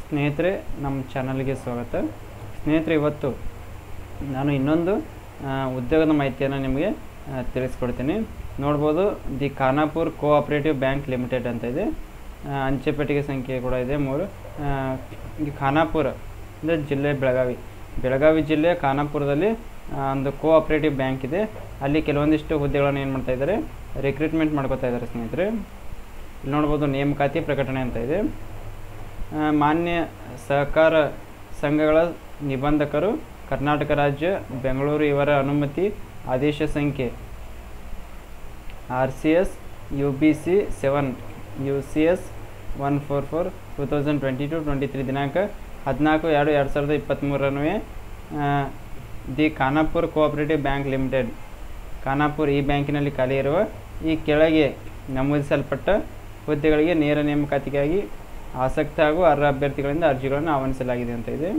ಸ್ನೇಹಿತರೆ ನಮ್ಮ ಚಾನಲ್ಗೆ ಸ್ವಾಗತ ಸ್ನೇಹಿತರೆ ಇವತ್ತು ನಾನು ಇನ್ನೊಂದು ಆ, ಉದ್ಯೋಗದ ಮಾಹಿತಿಯನ್ನು ನಿಮಗೆ ಆ, ತಿಳಿಸ್ಕೊಡ್ತೀನಿ ನೋಡ್ಬೋದು the Khanapur cooperative bank limited ಅಂತ ಇದೆ ಆ, ಅಂಚೆ ಪೆಟ್ಟಿಗೆ ಸಂಖ್ಯೆ ಕೂಡ ಇದೆ ಮೂರು ಆ, ಈ ಖಾನಾಪುರ ಅಂದರೆ ಜಿಲ್ಲೆ ಬೆಳಗಾವಿ ಬೆಳಗಾವಿ ಜಿಲ್ಲೆ ಖಾನಾಪುರದಲ್ಲಿ ಆ, ಒಂದು ಕೋಆಪರೇಟಿವ್ ಬ್ಯಾಂಕ್ ಇದೆ ಅಲ್ಲಿ ಕೆಲವೊಂದಿಷ್ಟು ಹುದ್ದೆಗಳನ್ನು ಏನು ಮಾಡ್ತಾ ಇದ್ದಾರೆ ರಿಕ್ರೂಟ್ಮೆಂಟ್ ಮಾಡ್ಕೋತಾ ಇದ್ದಾರೆ ಸ್ನೇಹಿತರೆ ಇಲ್ಲಿ ನೋಡ್ಬೋದು ನೇಮಕಾತಿ ಪ್ರಕಟಣೆ ಅಂತ ಇದೆ ಆ, ಮಾನ್ಯ ಸಹಕಾರ ಸಂಘಗಳ ನಿಬಂಧಕರು ಕರ್ನಾಟಕ ರಾಜ್ಯ ಬೆಂಗಳೂರು ಇವರ ಅನುಮತಿ ಆದೇಶ ಸಂಖ್ಯೆ R C S U B C seven U C S one four four two thousand twenty two twenty three ದಿನಾಂಕ ಹದಿನಾಲ್ಕು ಎರಡು ಎರಡು ಸಾವಿರದ ಇಪ್ಪತ್ತ್ಮೂರನ್ವೇ the Khanapur cooperative bank limited Khanapur ಈ ಬ್ಯಾಂಕಿನಲ್ಲಿ ಖಾಲಿ ಇರುವ ಈ ಕೆಳಗೆ ನಮೂದಿಸಲ್ಪಟ್ಟ ಹುದ್ದೆಗಳಿಗೆ ನೇರ ನೇಮಕಾತಿಗಾಗಿ ಆಸಕ್ತ ಹಾಗೂ ಅರ್ಹ ಅಭ್ಯರ್ಥಿಗಳಿಂದ ಅರ್ಜಿಗಳನ್ನು ಆಹ್ವಾನಿಸಲಾಗಿದೆ ಅಂತ ಇದೆ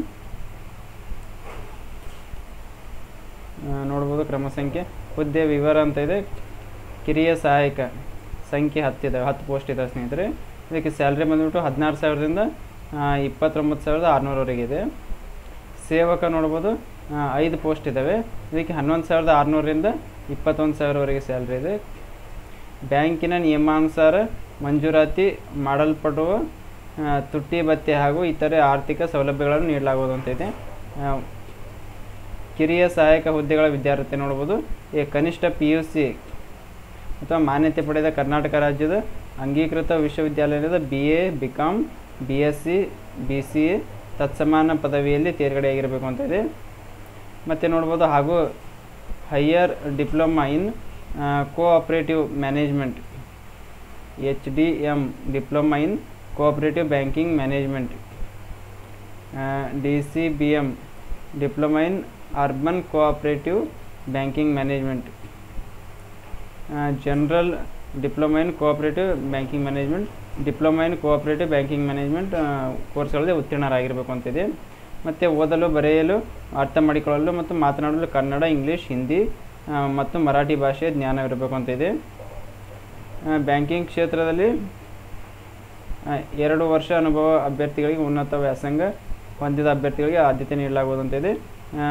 ಆ, ನೋಡ್ಬೋದು ಕ್ರಮ ಸಂಖ್ಯೆ ಹುದ್ದೆ ವಿವರ ಅಂತ ಇದೆ ಕಿರಿಯ ಸಹಾಯಕ ಸಂಖ್ಯೆ ಹತ್ತಿದೆ ಹತ್ತು ಪೋಸ್ಟ್ ಇದಾವೆ ಸ್ನೇಹಿತರೆ ಇದಕ್ಕೆ ಸ್ಯಾಲ್ರಿ ಬಂದ್ಬಿಟ್ಟು ಹದಿನಾರು ಸಾವಿರದಿಂದ ಆ, ಇಪ್ಪತ್ತೊಂಬತ್ತು ಸಾವಿರದ ಆರುನೂರವರೆಗೆ ಇದೆ ಸೇವಕ ನೋಡ್ಬೋದು ಆ, ಐದು ಪೋಸ್ಟ್ ಇದ್ದಾವೆ ಇದಕ್ಕೆ ಹನ್ನೊಂದು ಸಾವಿರದ ಆರುನೂರರಿಂದ ಇಪ್ಪತ್ತೊಂದು ಸಾವಿರವರೆಗೆ ಸ್ಯಾಲ್ರಿ ಇದೆ ಬ್ಯಾಂಕಿನ ನಿಯಮಾನುಸಾರ ಮಂಜೂರಾತಿ ಮಾಡಲ್ಪಡುವ ಆ, ತುಟ್ಟಿ ಭತ್ಯೆ ಹಾಗೂ ಇತರೆ ಆರ್ಥಿಕ ಸೌಲಭ್ಯಗಳನ್ನು ನೀಡಲಾಗುವುದು ಅಂತ ಇದೆ ಆ, ಕಿರಿಯ ಸಹಾಯಕ ಹುದ್ದೆಗಳ ವಿದ್ಯಾರ್ಥಿ ನೋಡ್ಬೋದು ಈ ಕನಿಷ್ಠ ಪಿ ಯು ಸಿ ಅಥವಾ ಮಾನ್ಯತೆ ಪಡೆದ ಕರ್ನಾಟಕ ರಾಜ್ಯದ ಅಂಗೀಕೃತ ವಿಶ್ವವಿದ್ಯಾಲಯದ B A B com B S C B C A ತತ್ಸಮಾನ ಪದವಿಯಲ್ಲಿ ತೇರ್ಗಡೆಯಾಗಿರಬೇಕು ಅಂತ ಇದೆ ಮತ್ತು ನೋಡ್ಬೋದು ಹಾಗೂ higher diploma in cooperative management H D M diploma in cooperative banking management D C B M diploma in urban cooperative banking management general diploma in cooperative banking management diploma in cooperative banking management ಕೋರ್ಸ್ಗಳಲ್ಲಿ ಉತ್ತೀರ್ಣರಾಗಿರಬೇಕು ಅಂತಿದೆ ಮತ್ತು ಓದಲು ಬರೆಯಲು ಅರ್ಥ ಮಾಡಿಕೊಳ್ಳಲು ಮತ್ತು ಮಾತನಾಡಲು ಕನ್ನಡ ಇಂಗ್ಲೀಷ್ ಹಿಂದಿ ಆ, ಮತ್ತು ಮರಾಠಿ ಭಾಷೆಯ ಜ್ಞಾನವಿರಬೇಕು ಅಂತ ಇದೆ ಬ್ಯಾಂಕಿಂಗ್ ಕ್ಷೇತ್ರದಲ್ಲಿ ಆ, ಎರಡು ವರ್ಷ ಅನುಭವ ಅಭ್ಯರ್ಥಿಗಳಿಗೆ ಉನ್ನತ ವ್ಯಾಸಂಗ ಹೊಂದಿದ ಅಭ್ಯರ್ಥಿಗಳಿಗೆ ಆದ್ಯತೆ ನೀಡಲಾಗುವುದು ಅಂತ ಇದೆ ಆ,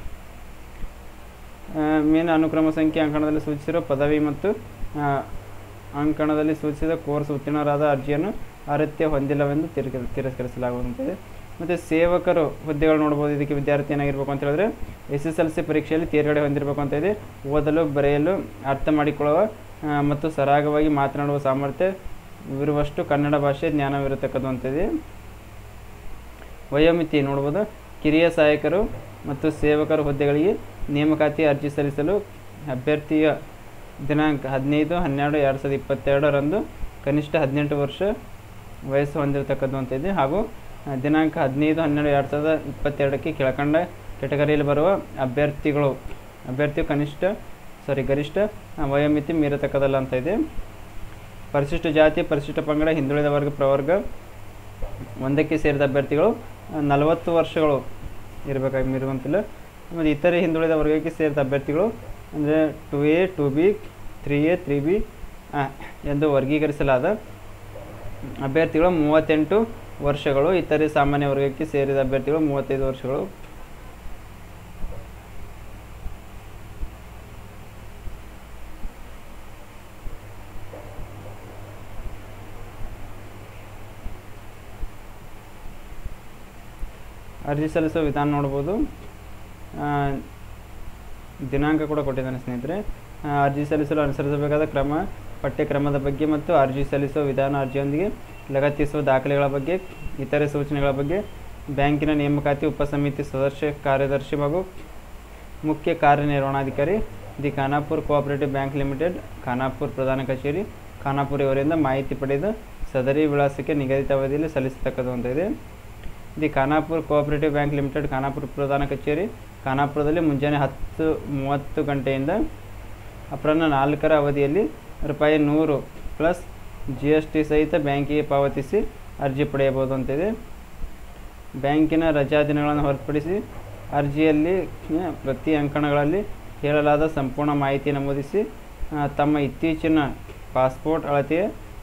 ಆ, ಮೇನ್ ಅನುಕ್ರಮ ಸಂಖ್ಯೆ ಅಂಕಣದಲ್ಲಿ ಸೂಚಿಸಿರುವ ಪದವಿ ಮತ್ತು ಆ, ಅಂಕಣದಲ್ಲಿ ಸೂಚಿಸಿದ ಕೋರ್ಸ್ ಉತ್ತೀರ್ಣರಾದ ಅರ್ಜಿಯನ್ನು ಅರ್ಹತೆ ಹೊಂದಿಲ್ಲವೆಂದು ತಿರಸ್ಕ ತಿರಸ್ಕರಿಸಲಾಗುವಂತಿದೆ ಮತ್ತು ಸೇವಕರು ಹುದ್ದೆಗಳು ನೋಡ್ಬೋದು ಇದಕ್ಕೆ ವಿದ್ಯಾರ್ಥಿ ಏನಾಗಿರ್ಬೇಕು ಅಂತ ಹೇಳಿದ್ರೆ ಎಸ್ ಎಸ್ ಎಲ್ ಸಿ ಪರೀಕ್ಷೆಯಲ್ಲಿ ತೇರ್ಗಡೆ ಹೊಂದಿರಬೇಕು ಅಂತ ಇದೆ ಓದಲು ಬರೆಯಲು ಅರ್ಥ ಮಾಡಿಕೊಳ್ಳುವ ಆ, ಮತ್ತು ಸರಾಗವಾಗಿ ಮಾತನಾಡುವ ಸಾಮರ್ಥ್ಯ ಇರುವಷ್ಟು ಕನ್ನಡ ಭಾಷೆ ಜ್ಞಾನವಿರತಕ್ಕದ್ದು ಅಂತಿದೆ ವಯೋಮಿತಿ ನೋಡ್ಬೋದು ಕಿರಿಯ ಸಹಾಯಕರು ಮತ್ತು ಸೇವಕರ ಹುದ್ದೆಗಳಿಗೆ ನೇಮಕಾತಿ ಅರ್ಜಿ ಸಲ್ಲಿಸಲು ಅಭ್ಯರ್ಥಿಯ ದಿನಾಂಕ ಹದಿನೈದು ಹನ್ನೆರಡು ಎರಡು ಸಾವಿರದ ಇಪ್ಪತ್ತೆರಡರಂದು ಕನಿಷ್ಠ ಹದಿನೆಂಟು ವರ್ಷ ವಯಸ್ಸು ಹೊಂದಿರತಕ್ಕದ್ದು ಅಂತ ಇದೆ ಹಾಗೂ ಆ, ದಿನಾಂಕ ಹದಿನೈದು ಹನ್ನೆರಡು ಎರಡು ಸಾವಿರದ ಇಪ್ಪತ್ತೆರಡಕ್ಕೆ ಕೆಳಕಂಡ ಕೆಟಗರಿಯಲ್ಲಿ ಬರುವ ಅಭ್ಯರ್ಥಿಗಳು ಅಭ್ಯರ್ಥಿಯು ಕನಿಷ್ಠ ಸಾರಿ ಗರಿಷ್ಠ ಆ, ವಯೋಮಿತಿ ಮೀರತಕ್ಕದಲ್ಲ ಅಂತ ಇದೆ ಪರಿಶಿಷ್ಟ ಜಾತಿ ಪರಿಶಿಷ್ಟ ಪಂಗಡ ಹಿಂದುಳಿದ ವರ್ಗ ಪ್ರವರ್ಗ ಒಂದಕ್ಕೆ ಸೇರಿದ ಅಭ್ಯರ್ಥಿಗಳು ನಲವತ್ತು ವರ್ಷಗಳು ಇರಬೇಕಾಗಿ ಮೀರುವಂತಿಲ್ಲ ಮತ್ತು ಇತರೆ ಹಿಂದುಳಿದ ವರ್ಗಕ್ಕೆ ಸೇರಿದ ಅಭ್ಯರ್ಥಿಗಳು ಅಂದರೆ two A two B three A three B ಎಂದು ವರ್ಗೀಕರಿಸಲಾದ ಅಭ್ಯರ್ಥಿಗಳು ಮೂವತ್ತೆಂಟು ವರ್ಷಗಳು ಇತರೆ ಸಾಮಾನ್ಯ ವರ್ಗಕ್ಕೆ ಸೇರಿದ ಅಭ್ಯರ್ಥಿಗಳು ಮೂವತ್ತೈದು ವರ್ಷಗಳು ಅರ್ಜಿ ಸಲ್ಲಿಸುವ ವಿಧಾನ ನೋಡ್ಬೋದು ಆ, ದಿನಾಂಕ ಕೂಡ ಕೊಟ್ಟಿದ್ದಾನೆ ಸ್ನೇಹಿತರೆ ಆ, ಅರ್ಜಿ ಸಲ್ಲಿಸಲು ಅನುಸರಿಸಬೇಕಾದ ಕ್ರಮ ಪಠ್ಯಕ್ರಮದ ಬಗ್ಗೆ ಮತ್ತು ಅರ್ಜಿ ಸಲ್ಲಿಸುವ ವಿಧಾನ ಅರ್ಜಿಯೊಂದಿಗೆ ಲಗತ್ತಿಸುವ ದಾಖಲೆಗಳ ಬಗ್ಗೆ ಇತರೆ ಸೂಚನೆಗಳ ಬಗ್ಗೆ ಬ್ಯಾಂಕಿನ ನೇಮಕಾತಿ ಉಪಸಮಿತಿ ಸದಸ್ಯ ಕಾರ್ಯದರ್ಶಿ ಹಾಗೂ ಮುಖ್ಯ ಕಾರ್ಯನಿರ್ವಹಣಾಧಿಕಾರಿ the Khanapur cooperative bank limited Khanapur ಪ್ರಧಾನ ಕಚೇರಿ ಖಾನಾಪುರ್ ಇವರಿಂದ ಮಾಹಿತಿ ಪಡೆದು ಸದರಿ ವಿಳಾಸಕ್ಕೆ ನಿಗದಿತ ಅವಧಿಯಲ್ಲಿ ಸಲ್ಲಿಸತಕ್ಕದ್ದು ಅಂತ ಇದೆ the Khanapur cooperative bank limited Khanapur ಪ್ರಧಾನ ಕಚೇರಿ ಖಾನಾಪುರದಲ್ಲಿ ಮುಂಜಾನೆ ಹತ್ತು ಮೂವತ್ತು ಗಂಟೆಯಿಂದ ಅಪರಾಹ್ನ ನಾಲ್ಕರ ಅವಧಿಯಲ್ಲಿ ರೂಪಾಯಿ ನೂರು ಪ್ಲಸ್ ಜಿ ಎಸ್ ಟಿ ಸಹಿತ ಬ್ಯಾಂಕಿಗೆ ಪಾವತಿಸಿ ಅರ್ಜಿ ಪಡೆಯಬಹುದು ಅಂತಿದೆ ಬ್ಯಾಂಕಿನ ರಜಾ ದಿನಗಳನ್ನು ಹೊರತುಪಡಿಸಿ ಅರ್ಜಿಯಲ್ಲಿ ಆ, ಪ್ರತಿ ಅಂಕಣಗಳಲ್ಲಿ ಹೇಳಲಾದ ಸಂಪೂರ್ಣ ಮಾಹಿತಿ ನಮೂದಿಸಿ ಆ, ತಮ್ಮ ಇತ್ತೀಚಿನ ಪಾಸ್ಪೋರ್ಟ್ ಅಳತೆಯ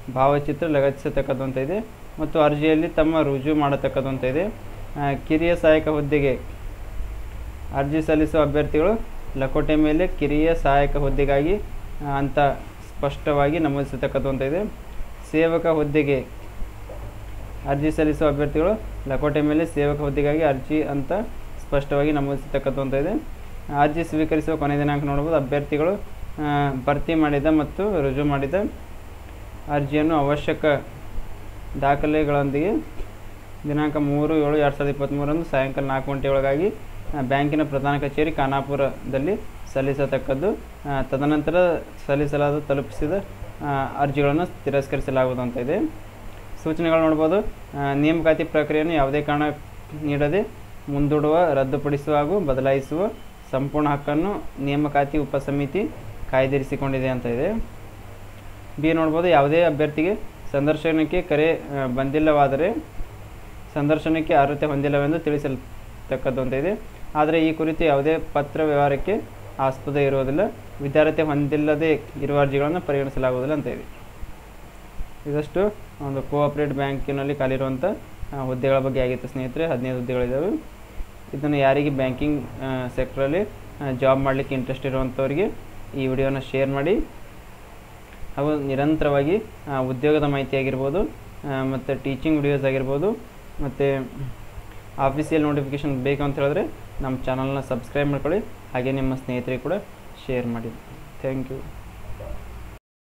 ಭಾವಚಿತ್ರ ಲಗತ್ತಿಸತಕ್ಕದ್ದು ಅಂತ ಇದೆ ಮತ್ತು ಅರ್ಜಿಯಲ್ಲಿ ತಮ್ಮ ರುಜು ಮಾಡತಕ್ಕದ್ದು ಅಂತ ಇದೆ ಆ, ಕಿರಿಯ ಸಹಾಯಕ ಹುದ್ದೆಗೆ ಅರ್ಜಿ ಸಲ್ಲಿಸುವ ಅಭ್ಯರ್ಥಿಗಳು ಲಕೋಟೆ ಮೇಲೆ ಕಿರಿಯ ಸಹಾಯಕ ಹುದ್ದೆಗಾಗಿ ಆ, ಅಂತ ಸ್ಪಷ್ಟವಾಗಿ ನಮೂದಿಸತಕ್ಕದ್ದು ಅಂತ ಇದೆ ಸೇವಕ ಹುದ್ದೆಗೆ ಅರ್ಜಿ ಸಲ್ಲಿಸುವ ಅಭ್ಯರ್ಥಿಗಳು ಲಕೋಟೆ ಮೇಲೆ ಸೇವಕ ಹುದ್ದೆಗಾಗಿ ಅರ್ಜಿ ಅಂತ ಸ್ಪಷ್ಟವಾಗಿ ನಮೂದಿಸತಕ್ಕದ್ದು ಅಂತ ಇದೆ ಅರ್ಜಿ ಸ್ವೀಕರಿಸುವ ಕೊನೆ ದಿನಾಂಕ ನೋಡ್ಬೋದು ಅಭ್ಯರ್ಥಿಗಳು ಆ, ಭರ್ತಿ ಮಾಡಿದ ಮತ್ತು ರುಜು ಮಾಡಿದ ಅರ್ಜಿಯನ್ನು ಅವಶ್ಯಕ ದಾಖಲೆಗಳೊಂದಿಗೆ ದಿನಾಂಕ ಮೂರು ಏಳು ಎರಡು ಸಾವಿರದ ಇಪ್ಪತ್ತ್ಮೂರರಂದು ಸಾಯಂಕಾಲ ನಾಲ್ಕು ಗಂಟೆ ಒಳಗಾಗಿ ಆ, ಬ್ಯಾಂಕಿನ ಪ್ರಧಾನ ಕಚೇರಿ ಖಾನಾಪುರದಲ್ಲಿ ಸಲ್ಲಿಸತಕ್ಕದ್ದು ಆ, ತದನಂತರ ಸಲ್ಲಿಸಲಾದ ತಲುಪಿಸಿದ ಆ, ಅರ್ಜಿಗಳನ್ನು ತಿರಸ್ಕರಿಸಲಾಗುವುದು ಅಂತ ಇದೆ ಸೂಚನೆಗಳು ನೋಡ್ಬೋದು ಆ, ನೇಮಕಾತಿ ಪ್ರಕ್ರಿಯೆಯನ್ನು ಯಾವುದೇ ಕಾರಣ ನೀಡದೆ ಮುಂದೂಡುವ ರದ್ದುಪಡಿಸುವ ಹಾಗೂ ಬದಲಾಯಿಸುವ ಸಂಪೂರ್ಣ ಹಕ್ಕನ್ನು ನೇಮಕಾತಿ ಉಪಸಮಿತಿ ಕಾಯ್ದಿರಿಸಿಕೊಂಡಿದೆ ಅಂತ ಇದೆ ಬಿ ನೋಡ್ಬೋದು ಯಾವುದೇ ಅಭ್ಯರ್ಥಿಗೆ ಸಂದರ್ಶನಕ್ಕೆ ಕರೆ ಆ, ಬಂದಿಲ್ಲವಾದರೆ ಸಂದರ್ಶನಕ್ಕೆ ಅರ್ಹತೆ ಹೊಂದಿಲ್ಲವೆಂದು ತಿಳಿಸಲ್ತಕ್ಕದ್ದು ಅಂತ ಇದೆ ಆದರೆ ಈ ಕುರಿತು ಯಾವುದೇ ಪತ್ರ ವ್ಯವಹಾರಕ್ಕೆ ಆಸ್ಪದ ಇರುವುದಿಲ್ಲ ವಿದ್ಯಾರ್ಥಿ ಹೊಂದಿಲ್ಲದೆ ಇರುವ ಅರ್ಜಿಗಳನ್ನು ಪರಿಗಣಿಸಲಾಗುವುದಿಲ್ಲ ಅಂತ ಇದೆ ಇದಷ್ಟು ಒಂದು ಕೋಆಪ್ರೇಟ್ ಬ್ಯಾಂಕಿನಲ್ಲಿ ಖಾಲಿರುವಂಥ ಆ, ಹುದ್ದೆಗಳ ಬಗ್ಗೆ ಆಗಿತ್ತು ಸ್ನೇಹಿತರೆ ಹದಿನೈದು ಹುದ್ದೆಗಳಿದ್ದಾವೆ ಇದನ್ನು ಯಾರಿಗೆ ಬ್ಯಾಂಕಿಂಗ್ ಸೆಕ್ಟ್ರಲ್ಲಿ ಜಾಬ್ ಮಾಡಲಿಕ್ಕೆ ಇಂಟ್ರೆಸ್ಟ್ ಇರುವಂಥವ್ರಿಗೆ ಈ ವಿಡಿಯೋನ ಶೇರ್ ಮಾಡಿ ಹಾಗೂ ನಿರಂತರವಾಗಿ ಆ, ಉದ್ಯೋಗದ ಮಾಹಿತಿ ಆಗಿರ್ಬೋದು ಮತ್ತು ಟೀಚಿಂಗ್ ವಿಡಿಯೋಸ್ ಆಗಿರ್ಬೋದು ಮತ್ತು ಆಫೀಸಿಯಲ್ ನೋಟಿಫಿಕೇಷನ್ ಬೇಕು ಅಂತ ಹೇಳಿದ್ರೆ ನಮ್ಮ ಚಾನಲ್ನ ಸಬ್ಸ್ಕ್ರೈಬ್ ಮಾಡ್ಕೊಳ್ಳಿ ಹಾಗೆ ನಿಮ್ಮ ಸ್ನೇಹಿತರಿಗೆ ಕೂಡ ಶೇರ್ ಮಾಡಿ ಥ್ಯಾಂಕ್ ಯು